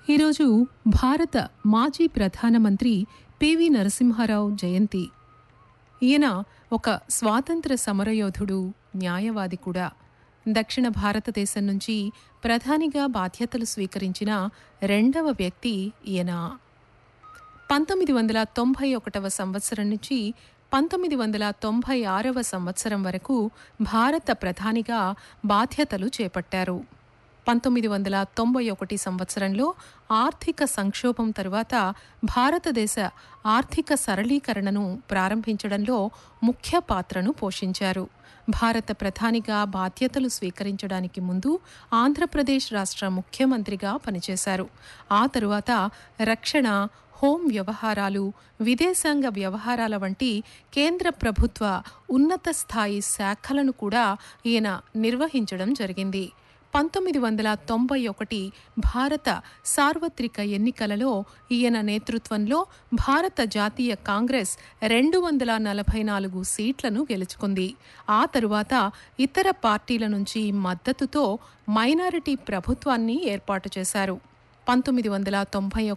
ఈరోజు భారత మాజీ ప్రధానమంత్రి పివి నరసింహారావు జయంతి ఈయన ఒక స్వాతంత్ర సమరయోధుడు న్యాయవాది కూడా దక్షిణ భారతదేశం నుంచి ప్రధానిగా బాధ్యతలు స్వీకరించిన రెండవ వ్యక్తి ఈయన పంతొమ్మిది వందల తొంభై ఒకటవ సంవత్సరం నుంచి పంతొమ్మిది వందల తొంభై ఆరవ సంవత్సరం వరకు భారత ప్రధానిగా బాధ్యతలు చేపట్టారు పంతొమ్మిది వందల తొంభై ఒకటి సంవత్సరంలో ఆర్థిక సంక్షోభం తరువాత భారతదేశ ఆర్థిక సరళీకరణను ప్రారంభించడంలో ముఖ్య పాత్రను పోషించారు భారత ప్రధానిగా బాధ్యతలు స్వీకరించడానికి ముందు ఆంధ్రప్రదేశ్ రాష్ట్ర ముఖ్యమంత్రిగా పనిచేశారు ఆ తరువాత రక్షణ హోం వ్యవహారాలు విదేశాంగ వ్యవహారాల వంటి కేంద్ర ప్రభుత్వ ఉన్నత స్థాయి శాఖలను కూడా ఈయన నిర్వహించడం జరిగింది పంతొమ్మిది వందల తొంభై ఒకటి భారత సార్వత్రిక ఎన్నికలలో ఈయన నేతృత్వంలో భారత జాతీయ కాంగ్రెస్ రెండు వందల నలభై నాలుగు సీట్లను గెలుచుకుంది ఆ తరువాత ఇతర పార్టీల నుంచి మద్దతుతో మైనారిటీ ప్రభుత్వాన్ని ఏర్పాటు చేశారు పంతొమ్మిది వందల తొంభై